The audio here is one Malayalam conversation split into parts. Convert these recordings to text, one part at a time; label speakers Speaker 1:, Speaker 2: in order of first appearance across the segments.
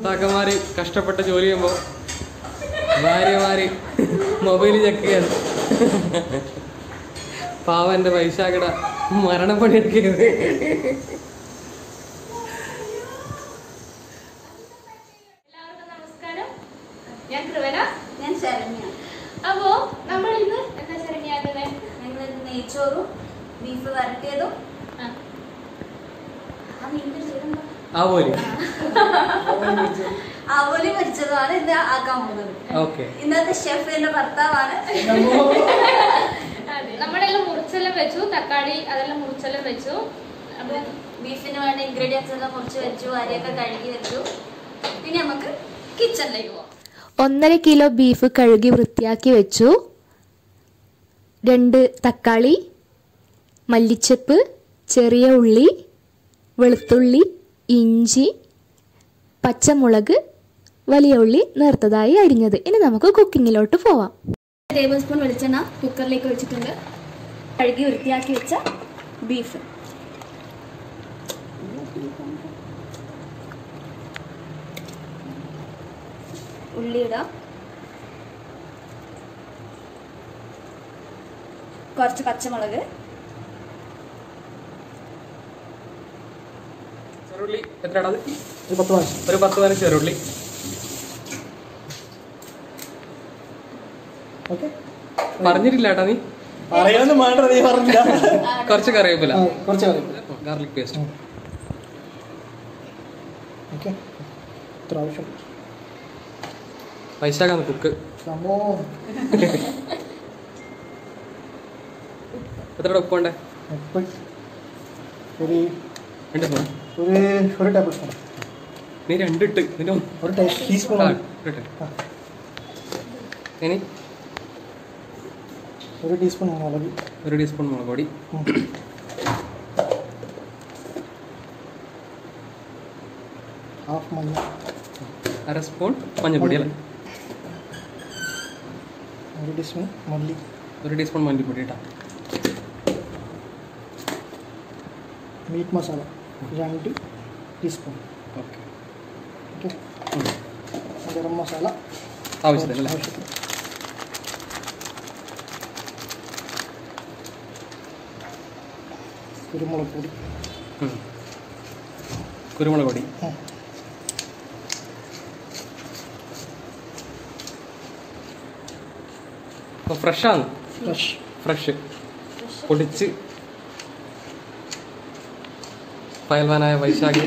Speaker 1: ഭർത്താക്കന്മാര് കഷ്ടപ്പെട്ട് ജോലി ചെയ്യുമ്പോൾ ഭാര്യമാര് മൊബൈൽ ചെക്ക് ചെയ്യാൻ പാവം എൻ്റെ പൈസ കട മരണപ്പണി എടുക്കരുത്
Speaker 2: എല്ലാവർക്കും നമസ്കാരം ഞാൻ കൃവന
Speaker 3: ഞാൻ ശരണ്യ
Speaker 2: അപ്പോ നമ്മൾ ഇന്ന് എന്താ ശരണ്യാകുന്നത്
Speaker 3: ഞങ്ങൾ നെയ്ച്ചോറും ബീഫ് വരട്ടിയതും
Speaker 2: ആ,
Speaker 3: ആ മീനിന്റെ പേരെന്താ?
Speaker 1: ആ പോലെ
Speaker 3: അവല് പൊരിച്ചതുമാണ് ഇന്ന് ആക്കാൻ പോകുന്നത്
Speaker 1: ഓക്കെ
Speaker 3: ഇന്നത്തെ ഷെഫ് എന്റെ ഭർത്താവാണ്
Speaker 2: അതെ നമ്മളെല്ലാം മുറിച്ചെല്ലാം വെച്ചു തക്കാളി അതെല്ലാം മുറിച്ചെല്ലാം വെച്ചു അപ്പൊ
Speaker 3: ബീഫിന് വേണ്ട ഇൻഗ്രീഡിയൻസ് എല്ലാം മുറിച്ച് വെച്ചു അരിയൊക്കെ കഴുകി വെച്ചു ഇനി നമുക്ക് കിച്ചണിലേക്ക് പോവാം
Speaker 4: ഒന്നര കിലോ ബീഫ് കഴുകി വൃത്തിയാക്കി വെച്ചു രണ്ട് തക്കാളി മല്ലിച്ചപ്പ് ചെറിയ ഉള്ളി വെളുത്തുള്ളി ഇഞ്ചി പച്ചമുളക് വലിയ ഉള്ളി നേർത്തതായി അരിഞ്ഞത് ഇനി നമുക്ക് കുക്കിങ്ങിലോട്ട് പോവാം
Speaker 3: ടേബിൾ സ്പൂൺ വെളിച്ചെണ്ണ കുക്കറിലേക്ക് വെച്ചിട്ടുണ്ട് കഴുകി വൃത്തിയാക്കി വെച്ച ബീഫ് ഉള്ളി ഇടാം കുറച്ച് പച്ചമുളക്
Speaker 1: ചെറുള്ളി എത്രയാണ് അത്
Speaker 5: ഒരു പത്ത് പ്രാവശ്യം
Speaker 1: ഒരു പത്ത് പതിനഞ്ച് ചെറുള്ളി
Speaker 5: ഓക്കെ
Speaker 1: പറഞ്ഞിട്ടില്ല ഏട്ടാ നീ
Speaker 5: പറയാനൊന്നും വേണ്ട നീ പറഞ്ഞില്ല
Speaker 1: കുറച്ച് കറിവേപ്പില
Speaker 5: ആ, കുറച്ച് പറയും
Speaker 1: ഗാർലിക് പേസ്റ്റ്
Speaker 5: ഓക്കെ ഇത്ര ആവശ്യം
Speaker 1: വൈശാഖാണ് കുക്ക്
Speaker 5: സംഭവം
Speaker 1: എത്ര ഉപ്പ് വേണ്ടേ
Speaker 5: ഉപ്പ് ഒരു
Speaker 1: രണ്ട് സ്പൂൺ
Speaker 5: ഒരു ഒരു ടേബിൾ സ്പൂൺ
Speaker 1: നീ രണ്ടിട്ട് നിന്റെ ഒന്ന്
Speaker 5: ഒരു ടേ- ടീസ്പൂൺ
Speaker 1: ആ,
Speaker 5: മതി.
Speaker 1: ഇട്ടേ.
Speaker 5: ആ.
Speaker 1: ഇനി
Speaker 5: ഒരു ടീസ്പൂൺ മുളക്
Speaker 1: ഒരു ടീസ്പൂൺ മുളക് പൊടി
Speaker 5: ഉം. ഹാഫ് മഞ്ഞ
Speaker 1: അര സ്പൂൺ മഞ്ഞൾപ്പൊടി അല്ലേ
Speaker 5: ഒരു ടീസ്പൂൺ മല്ലി
Speaker 1: ഒരു ടീസ്പൂൺ മല്ലിപ്പൊടി ഇട്ടാ
Speaker 5: മീറ്റ് മസാല രണ്ട് teaspoon
Speaker 1: okay
Speaker 5: okay garam masala
Speaker 1: ആവശ്യത്തിന് അല്ലേ
Speaker 5: ആവശ്യത്തിന് കുരുമുളക് പൊടി
Speaker 1: ഉം. കുരുമുളക് പൊടി
Speaker 5: ഉം.
Speaker 1: അപ്പോൾ ഫ്രഷാണ്
Speaker 5: ഫ്രഷ്
Speaker 1: ഫ്രഷ് പൊടിച്ച് പയൽവാനായ വൈശാഖി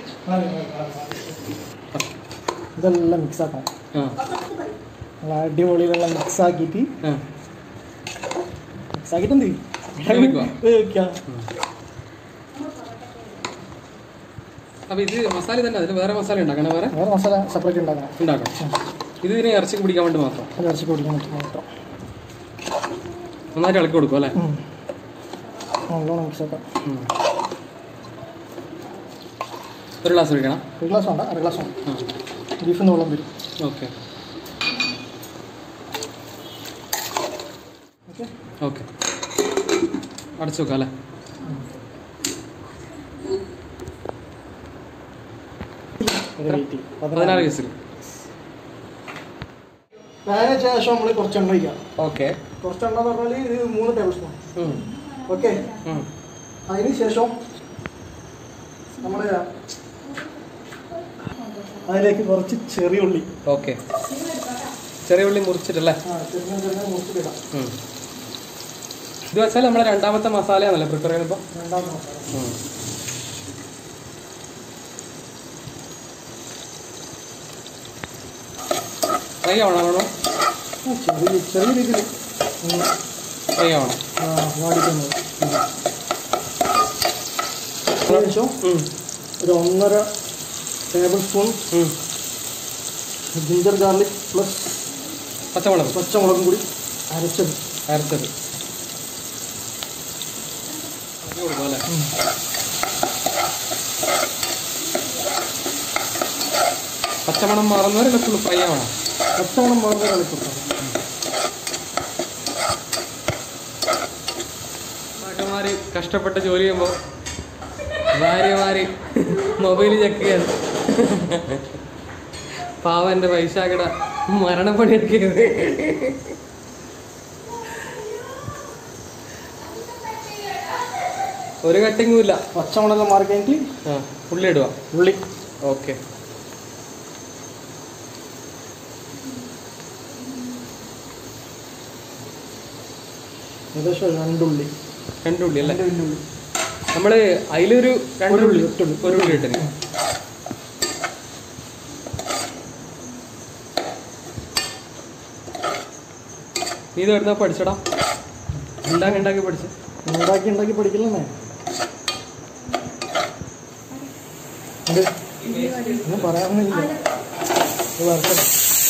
Speaker 5: ഇതെല്ലാം മിക്സ് ആക്കണം
Speaker 1: ആ
Speaker 5: നല്ല അടിപൊളിയിലെല്ലാം മിക്സ് ആക്കിയിട്ട്
Speaker 1: ആ
Speaker 5: മിക്സ് ആക്കിയിട്ട് എന്ത് ചെയ്യും?
Speaker 1: വേവിക്കുക.
Speaker 5: വേവിക്കാം
Speaker 1: അപ്പോൾ ഇത് മസാല തന്നെ അതിൽ വേറെ മസാല ഉണ്ടാക്കണം വേറെ
Speaker 5: വേറെ മസാല സെപ്പറേറ്റ് ഉണ്ടാക്കണം
Speaker 1: ഉണ്ടാക്കണം ഇത് ഇതിനെ ഇറച്ചിക്ക് പിടിക്കാൻ വേണ്ടി മാത്രം
Speaker 5: അത് ഇറച്ചി പൊടിക്കാൻ പറ്റും മാത്രം
Speaker 1: നന്നായിട്ട് ഇളക്കി കൊടുക്കും അല്ലേ
Speaker 5: ഉം. നല്ലോണം മിക്സ് ആക്കാം
Speaker 1: ഉം. ഒരു ഗ്ലാസ് ഒഴിക്കണം
Speaker 5: ഒരു ഗ്ലാസ് വേണ്ട അര ഗ്ലാസ് വേണം
Speaker 1: ആ
Speaker 5: ബീഫിൽ നിന്ന് വെള്ളം വരും
Speaker 1: ഓക്കെ
Speaker 5: ഓക്കെ
Speaker 1: ഓക്കെ അടച്ചു വെക്കാം അല്ലേ
Speaker 5: ഒരു വെയിറ്റ്
Speaker 1: പതിനാറ് കേസിൽ
Speaker 5: അതിന് ശേഷം നമ്മൾ കുറച്ച് എണ്ണ ഒഴിക്കാം
Speaker 1: ഓക്കെ
Speaker 5: കുറച്ച് എണ്ണ എന്ന് പറഞ്ഞാൽ ഇത് മൂന്ന് ടേബിൾ സ്പൂൺ ഓക്കെ അതിന് ശേഷം നമ്മൾ അതിലേക്ക് കുറച്ച് ചെറിയ ഉള്ളി
Speaker 1: ഓക്കെ ചെറിയ ഉള്ളി മുറിച്ചിട്ടല്ലേ
Speaker 5: ആ ചെറിയ ചെറിയ മുറിച്ചിടാം
Speaker 1: ഉം. ഇത് വെച്ചാൽ നമ്മളെ രണ്ടാമത്തെ മസാലയാണല്ലേ പ്രിപ്പയർ ചെയ്യുമ്പോൾ
Speaker 5: രണ്ടാമത്തെ മസാല
Speaker 1: ഫ്രൈ ആവണോ
Speaker 5: ആ, ചെറിയ ചെറിയ രീതിയിൽ
Speaker 1: ഫ്രൈ ആവണം
Speaker 5: വാടിക്കുന്നത് ശേഷം
Speaker 1: ഉം.
Speaker 5: ഒരു ഒന്നര ടേബിൾ സ്പൂൺ
Speaker 1: ഉം.
Speaker 5: ജിഞ്ചർ ഗാർലിക് പ്ലസ്
Speaker 1: പച്ചമുളക്
Speaker 5: പച്ചമുളകും കൂടി അരച്ചത്
Speaker 1: അരച്ചത് ഇറക്കി കൊടുക്കും അല്ലേ പച്ചമണം മാറുന്നവരല്ല ഫുൾ ഫ്രൈ ആവണം
Speaker 5: പച്ചമണം മാറുന്ന കളിക്കൊടുക്കാം
Speaker 1: ഭർത്താക്കന്മാര് കഷ്ടപ്പെട്ട് ജോലി ചെയ്യുമ്പോൾ ഭാര്യമാര് മൊബൈൽ ചെക്ക് ചെയ്യാൻ പാവം എൻ്റെ വൈശാഖട മരണപ്പണിയെടുക്കരുത് ഒരു കട്ടിങ്ങും ഇല്ല
Speaker 5: പച്ചമുളക് മാറി കഴിഞ്ഞിട്ട്
Speaker 1: ആ ഉള്ളി ഇടുക
Speaker 5: ഉള്ളി
Speaker 1: ഓക്കെ
Speaker 5: ഏകദേശം രണ്ടുള്ളി
Speaker 1: രണ്ട് ഉള്ളി അല്ലേ
Speaker 5: രണ്ട് വലിയ ഉള്ളി
Speaker 1: നമ്മള് അതിലൊരു രണ്ട്
Speaker 5: ഒരു ഉള്ളി,
Speaker 1: ഉള്ളി
Speaker 5: ഒറ്റ ഉള്ളി.
Speaker 1: ഒരു ഉള്ളി ഇട്ടിന് നീ ഇത് വരുന്ന പഠിച്ചടാ ഉണ്ടാക്കി ഉണ്ടാക്കി പഠിച്ചു
Speaker 5: ഉണ്ടാക്കി ഉണ്ടാക്കി പഠിക്കില്ലേ ഇത് ഒന്നും പറയാനൊന്നുമില്ല ഇത് വറുത്തത്.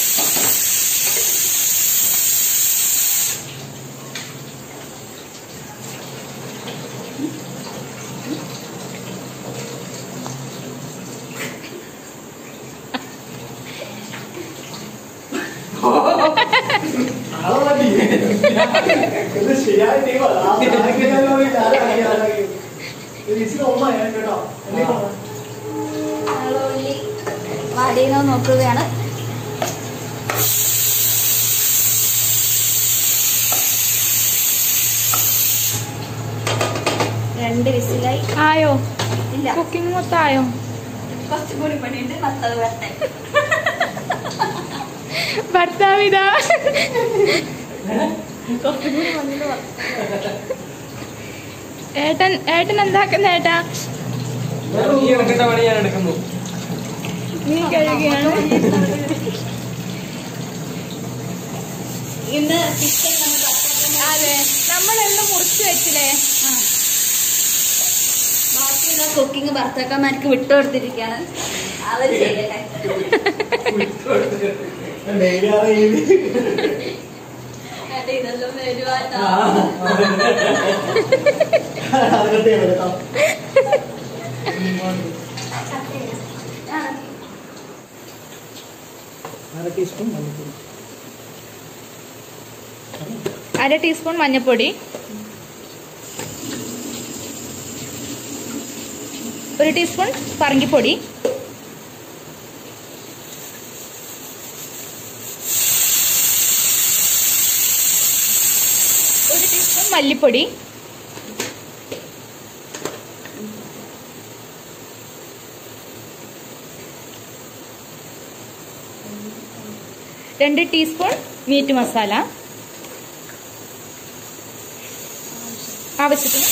Speaker 5: ഇത് ശരിയായ ടീമാണ്. ആ ആരെങ്കിലും ഒരു ആരായി, ആരായി. ഇത് ഇച്ചിരി ഒന്നായി കേട്ടോ
Speaker 3: ഞങ്ങൾ ഉള്ളി വാടിയെന്നോ നോക്കുകയാണ് രണ്ട് വിസിലായി
Speaker 2: ആയോ
Speaker 3: ഇല്ല
Speaker 2: കുക്കിംഗ് മൊത്തം ആയോ
Speaker 3: കുറച്ചും കൂടി പണിയുണ്ട് മത്തത് വരട്ടെ
Speaker 2: ഭർത്താവിതാ
Speaker 3: കുറച്ചും കൂടി പണിയുണ്ട്
Speaker 2: ഏട്ടൻ ഏട്ടൻ എന്താക്കുന്ന ഏട്ടാ
Speaker 1: നീ എടുക്കേണ്ട പണി ഞാൻ എടുക്കുന്നു
Speaker 2: നീ കഴുകിയാണ്
Speaker 3: ഇന്ന് ചിക്കൻ നമ്മൾ
Speaker 2: അതെ നമ്മളെല്ലാം മുറിച്ച് വെച്ചില്ലേ
Speaker 3: ബാക്കിയുള്ള കുക്കിംഗ് ഭർത്താക്കന്മാർക്ക് വിട്ടുകൊടുത്തിരിക്കുകയാണ് അവർ ചെയ്യട്ടെ
Speaker 5: ഡെയിലി ആ രീതി.
Speaker 3: ഏട്ടാ, ഇതെല്ലാം വരുവാട്ടോ
Speaker 5: അത് കട്ട് ചെയ്യാൻ പറ്റും. അര ടീസ്പൂൺ മഞ്ഞൾപ്പൊടി
Speaker 2: അര ടീസ്പൂൺ മഞ്ഞൾപ്പൊടി ഒരു ടീസ്പൂൺ പറങ്കിപ്പൊടി ഒരു ടീസ്പൂൺ മല്ലിപ്പൊടി രണ്ട് ടീസ്പൂൺ മീറ്റ് മസാല ആവശ്യത്തിന്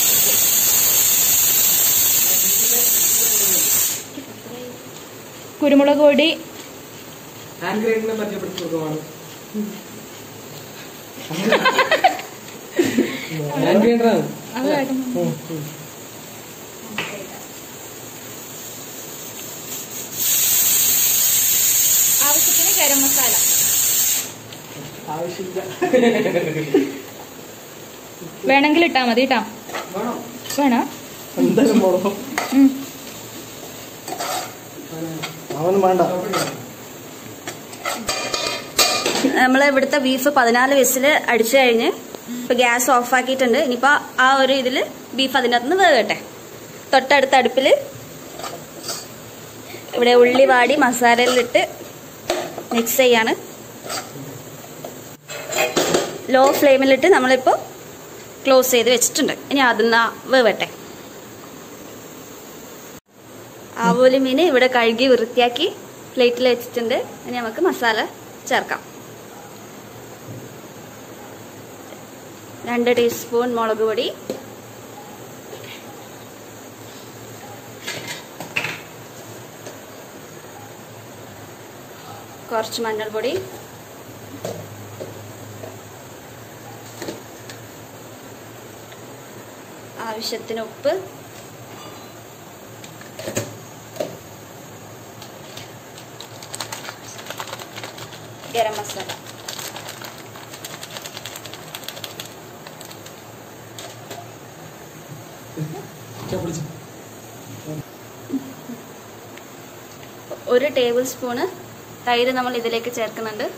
Speaker 2: കുരുമുളക് പൊടി
Speaker 1: ഹാൻഡ് ഗ്രൈൻഡിനെ പരിചയപ്പെടുത്തി കൊടുക്കുവാണ് ഹാൻഡ് ഗ്രൈൻഡറാണ്
Speaker 2: അത് വേഗം
Speaker 5: ഉം, ഉം.
Speaker 2: ആവശ്യത്തിന് ഗരം മസാല
Speaker 5: ആവശ്യമില്ല
Speaker 2: വേണമെങ്കിൽ ഇട്ടാ മതി കേട്ടാ
Speaker 1: വേണം
Speaker 2: വേണോ
Speaker 5: എന്തായാലും പോടോ
Speaker 2: ഉം.
Speaker 5: അവനും വേണ്ട
Speaker 3: നമ്മൾ ഇവിടുത്തെ ബീഫ് പതിനാല് വിസിൽ അടിച്ചു കഴിഞ്ഞ് ഇപ്പൊ ഗ്യാസ് ഓഫ് ആക്കിയിട്ടുണ്ട് ഇനിയിപ്പോ ആ ഒരു ഇതിൽ ബീഫ് അതിനകത്ത് നിന്ന് വേകട്ടെ തൊട്ടടുത്ത അടുപ്പിൽ ഇവിടെ ഉള്ളി വാടി മസാലയിലിട്ട് മിക്സ് ചെയ്യാണ് ലോ ഫ്ലെയിമിലിട്ട് നമ്മളിപ്പോൾ ക്ലോസ് ചെയ്ത് വെച്ചിട്ടുണ്ട് ഇനി അതിന്ന് വേവട്ടെ ആവോലി മീൻ ഇവിടെ കഴുകി വൃത്തിയാക്കി പ്ലേറ്റിൽ വെച്ചിട്ടുണ്ട് ഇനി നമുക്ക് മസാല ചേർക്കാം രണ്ട് ടീസ്പൂൺ മുളക് പൊടി കുറച്ച് മഞ്ഞൾപ്പൊടി ആവശ്യത്തിന് ഉപ്പ് ഗരം മസാല ഒരു ടേബിൾ സ്പൂണ് തൈര് നമ്മൾ ഇതിലേക്ക് ചേർക്കുന്നുണ്ട്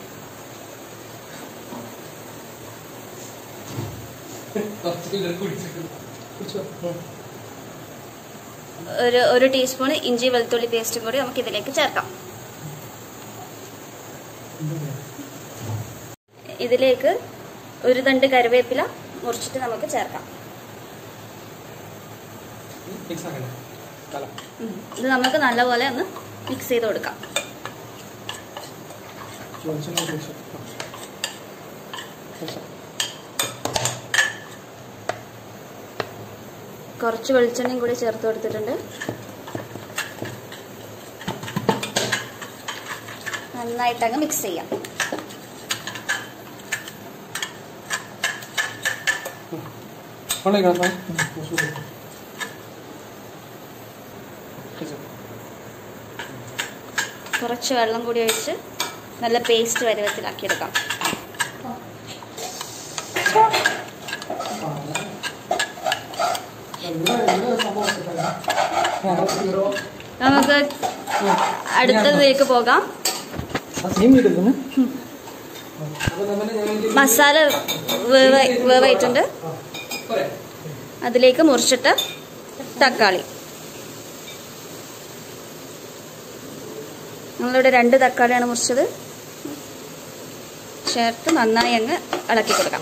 Speaker 3: ഒരു ഒരു ടീസ്പൂൺ ഇഞ്ചി വെളുത്തുള്ളി പേസ്റ്റും കൂടി നമുക്ക് ഇതിലേക്ക് ചേർക്കാം ഇതിലേക്ക് ഒരു തണ്ട് കറിവേപ്പില മുറിച്ചിട്ട് നമുക്ക് ചേർക്കാം
Speaker 1: മിക്സ് ആക്കണ്ടേ തല
Speaker 3: ഉം. ഇത് നമുക്ക് നല്ലപോലെ ഒന്ന് മിക്സ് ചെയ്ത് കൊടുക്കാം
Speaker 5: വെളിച്ചെണ്ണ ഒഴിച്ച്.
Speaker 3: കുറച്ച് വെളിച്ചെണ്ണയും കൂടി ചേർത്ത് കൊടുത്തിട്ടുണ്ട് നന്നായിട്ടങ്ങ് മിക്സ് ചെയ്യാം
Speaker 1: കൊള്ളേക്കണം സാർ
Speaker 5: ഉം, കുറച്ച് കൊടുക്കും.
Speaker 3: കുറച്ച് വെള്ളം കൂടി ഒഴിച്ച് നല്ല പേസ്റ്റ് പരുവത്തിലാക്കിയെടുക്കാം
Speaker 5: എല്ലാ എല്ലാ സംഭവം സെറ്റാണ്.
Speaker 3: നമുക്ക് അടുത്തതിലേക്ക് പോകാം
Speaker 5: ആ സെയിം വീട്ടിൽ
Speaker 1: അപ്പോൾ നമ്മുടെ ഞാൻ
Speaker 3: മസാല വേവായി വേവായിട്ടുണ്ട്
Speaker 1: പോരെ
Speaker 3: അതിലേക്ക് മുറിച്ചിട്ട് തക്കാളി നമ്മളിവിടെ രണ്ട് തക്കാളിയാണ് മുറിച്ചത് ചേർത്ത് നന്നായി അങ്ങ് ഇളക്കി കൊടുക്കാം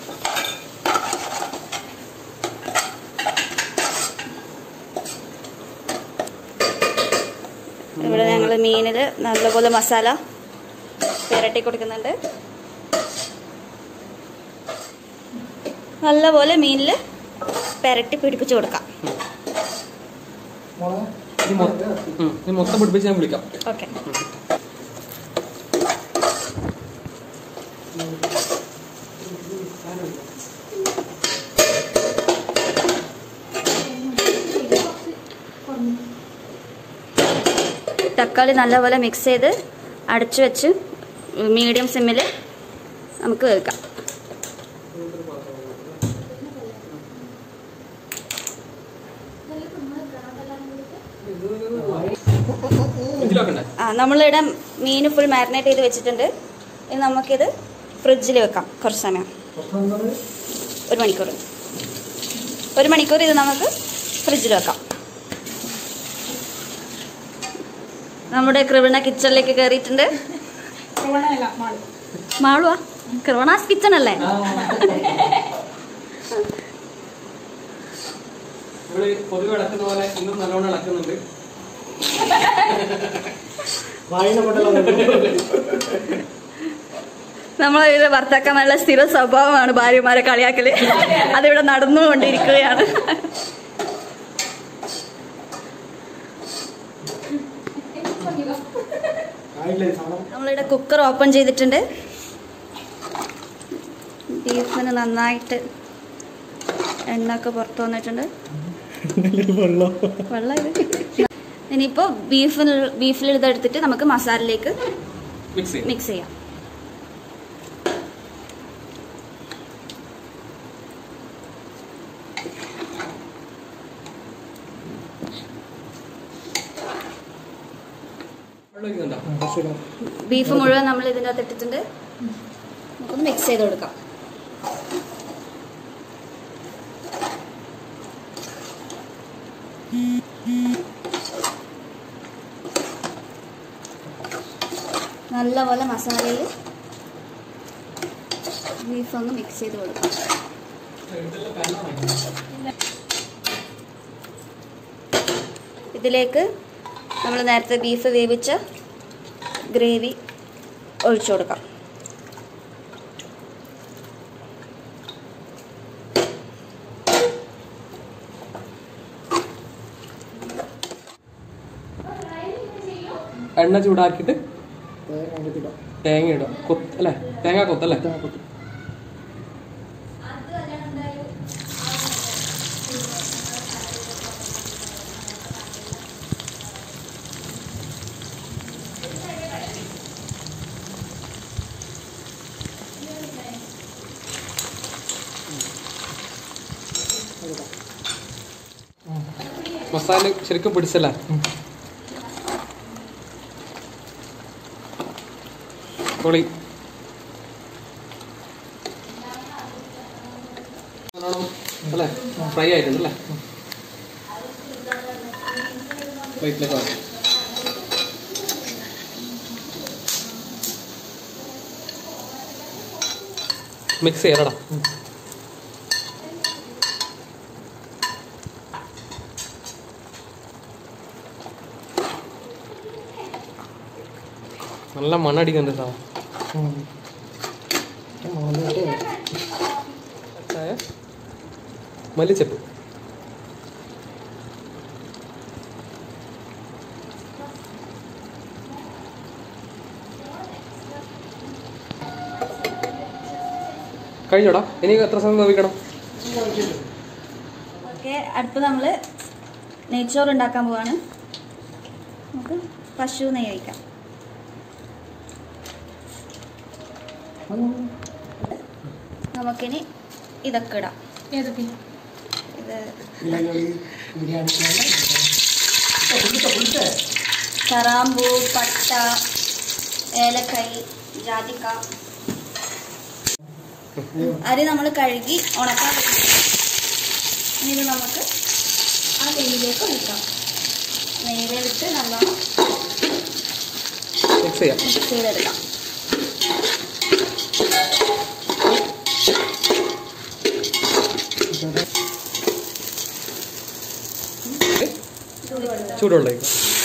Speaker 3: ഇവിടെ ഞങ്ങൾ മീനിൽ നല്ലപോലെ മസാല പുരട്ടി കൊടുക്കുന്നുണ്ട് നല്ലപോലെ മീനിൽ പുരട്ടി പിടിപ്പിച്ച് കൊടുക്കാം
Speaker 5: മോളെ
Speaker 1: ഇത് മൊത്തം ഉം, ഇത് മൊത്തം പിടിപ്പിച്ച് ഞാൻ വിളിക്കാം
Speaker 3: ഓക്കെ തക്കാളി നല്ലപോലെ മിക്സ് ചെയ്ത് അടച്ചു വെച്ച് മീഡിയം സിമ്മിൽ നമുക്ക് വേവിക്കാം
Speaker 1: ഇതിലാക്കണ്ടേ
Speaker 3: ആ നമ്മളിവിടെ മീൻ ഫുൾ മാരിനേറ്റ് ചെയ്ത് വെച്ചിട്ടുണ്ട് ഇനി നമുക്കിത് ഫ്രിഡ്ജിൽ വെക്കാം കുറച്ച് സമയം
Speaker 5: കുറച്ച് എന്താണ്
Speaker 3: ഒരു മണിക്കൂർ ഒരു മണിക്കൂർ ഇത് നമുക്ക് ഫ്രിഡ്ജിൽ വെക്കാം നമ്മുടെ കൃവണ കിച്ചണിലേക്ക് കയറിയിട്ടുണ്ട് മാളുവാ കൃവണാസ് കിച്ചൺ അല്ലേ
Speaker 1: നമ്മള് പൊതുവെ ഇളക്കുന്ന പോലെ ഇന്നും നല്ലോണം ഇളക്കുന്നുണ്ട്
Speaker 5: വായന കൊണ്ടുള്ള
Speaker 3: നമ്മളിവിടെ ഭർത്താക്കന്മാരുടെ സ്ഥിര സ്വഭാവമാണ് ഭാര്യമാരെ കളിയാക്കല് അതിവിടെ നടന്നുകൊണ്ടിരിക്കുകയാണ്
Speaker 5: ആയില്ലേ സാധനം
Speaker 3: നമ്മളിവിടെ കുക്കർ ഓപ്പൺ ചെയ്തിട്ടുണ്ട് ബീഫിന് നന്നായിട്ട് എണ്ണ ഒക്കെ പുറത്ത് വന്നിട്ടുണ്ട്
Speaker 5: വെള്ളം
Speaker 3: വെള്ളം ഇത് ഇനിയിപ്പോൾ ബീഫിൽ ബീഫിൽ ഇതെടുത്തിട്ട് നമുക്ക് മസാലയിലേക്ക്
Speaker 1: മിക്സ് ചെയ്യും
Speaker 3: മിക്സ് ചെയ്യാം
Speaker 1: വെള്ളം ഒഴിക്കുന്നുണ്ടോ
Speaker 5: കുറച്ചിടാം
Speaker 3: ബീഫ് മുഴുവൻ നമ്മൾ ഇതിൻ്റെ അകത്ത് ഇട്ടിട്ടുണ്ട് നമുക്കൊന്ന് മിക്സ് ചെയ്ത് കൊടുക്കാം നല്ലപോലെ മസാലയിൽ ബീഫ് ഒന്ന് മിക്സ് ചെയ്ത് കൊടുക്കാം ഇതിലേക്ക് നമ്മൾ നേരത്തെ ബീഫ് വേവിച്ച ഗ്രേവി ഒഴിച്ചു കൊടുക്കാം
Speaker 1: എണ്ണ ചൂടാക്കിയിട്ട്
Speaker 5: തേങ്ങ അങ്ങോട്ടിടാം
Speaker 1: തേങ്ങ ഇടും കൊത്ത് അല്ലേ തേങ്ങ കൊത്തല്ലേ
Speaker 5: തേങ്ങ കൊത്തി
Speaker 1: മസാല ശരിക്കും പിടിച്ചല്ലേ പൊളി നല്ലോണം അല്ലേ ഫ്രൈ ആയിട്ടുണ്ടല്ലേ പ്ലേറ്റിലേക്ക് വാ. മിക്സ് ചെയ്യലടാ നല്ല മണ്ണടിക്കുന്നുണ്ട് സാ
Speaker 5: ഉം. വന്നിട്ട്
Speaker 1: മല്ലിച്ചപ്പ് കഴിഞ്ഞോടാ ഇനി എത്ര സമയം വേവിക്കണം
Speaker 3: ഓക്കെ അടുത്ത് നമ്മൾ നെയ്ച്ചോറ് ഉണ്ടാക്കാൻ പോവാണ് നമുക്ക് പശു നെയ്യ് ഒഴിക്കാം നമുക്കിനി ഇതൊക്കെ ഇടാം
Speaker 2: ഏതൊക്കെ
Speaker 3: ഇത്
Speaker 5: ഇലകളി ബിരിയാണി
Speaker 3: കറാമ്പൂ പട്ട ഏലക്കായി ജാതിക്ക അരി നമ്മൾ കഴുകി ഉണക്കാൻ വെക്കും ഇനി ഇത് നമുക്ക് ആ നെയ്യിലേക്ക് ഒഴിക്കാം നെയ്യിലിട്ട് നല്ലോണം
Speaker 1: മിക്സ് ചെയ്യാം
Speaker 3: മിക്സ് ചെയ്തെടുക്കാം
Speaker 1: ചൂടുവെള്ളം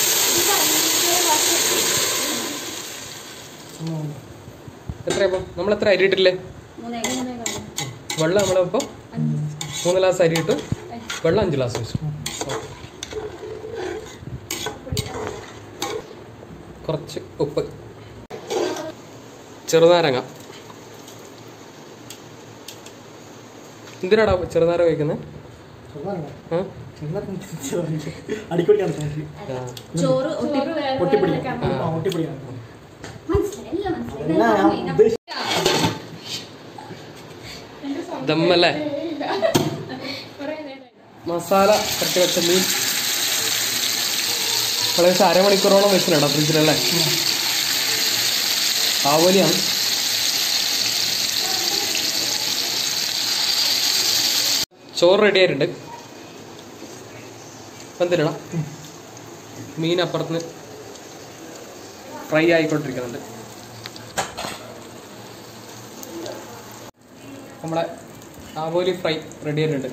Speaker 1: എത്രയപ്പം നമ്മൾ എത്ര അരി ഇട്ടില്ലേ
Speaker 3: മൂന്നേ
Speaker 1: വെള്ളം നമ്മളിപ്പോൾ മൂന്ന് ഗ്ലാസ് അരി ഇട്ടു വെള്ളം അഞ്ച് ഗ്ലാസ് വെച്ചു കുറച്ച് ഉപ്പ് ചെറുനാരങ്ങ എന്തിനാടാ ചെറുനാരങ്ങ വയ്ക്കുന്നത്
Speaker 5: അടിക്കൊടിയാണ്
Speaker 3: ചോറ് ഒട്ടി-
Speaker 5: ഒട്ടിപ്പിടിക്കാം ആ, ഒട്ടിപ്പിടിക്കാം
Speaker 3: മനസ്സിലായില്ല മനസ്സിലായി
Speaker 5: എന്നാ ഞാൻ ഉദ്ദേശിച്ചത്
Speaker 1: ദമ്മല്ലേ മസാല കട്ടി വെച്ച മീൻ ഏകദേശം അരമണിക്കൂറോളം വെച്ചിട്ടുണ്ടോ ഫ്രിഡ്ജിലല്ലേ ആവോലിയാണ് ചോറ് റെഡി ആയിട്ടുണ്ട് ഇപ്പം എന്തിനാ മീൻ അപ്പുറത്ത് ഫ്രൈ ആയിക്കൊണ്ടിരിക്കുന്നുണ്ട് നമ്മുടെ ആവോലി ഫ്രൈ റെഡി ആയിട്ടുണ്ട്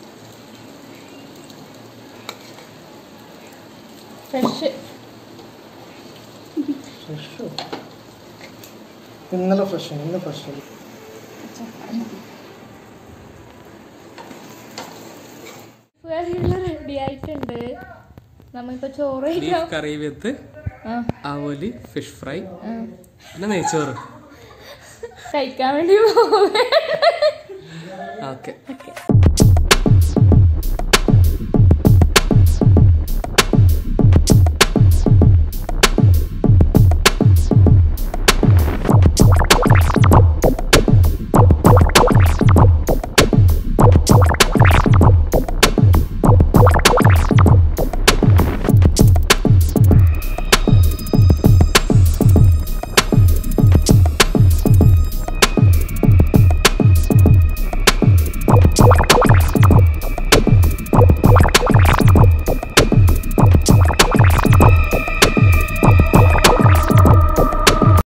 Speaker 2: ഫ്രഷ്
Speaker 5: ഫ്രഷ് ഇന്നലെ ഫ്രഷ് ഇന്ന് ഫ്രഷ്
Speaker 2: റെഡി ആയിട്ടുണ്ട് നമ്മളിപ്പോ ചോറ്
Speaker 1: ബീഫ്
Speaker 2: കഴിക്കാം
Speaker 1: കറി വിത്ത്
Speaker 2: ആ,
Speaker 1: ആവോലി ഫിഷ് ഫ്രൈ
Speaker 2: ആ.
Speaker 1: പിന്നെ നെയ്ച്ചോറ്
Speaker 2: കഴിക്കാൻ വേണ്ടി പോവേ
Speaker 1: ഓക്കെ
Speaker 2: ഓക്കെ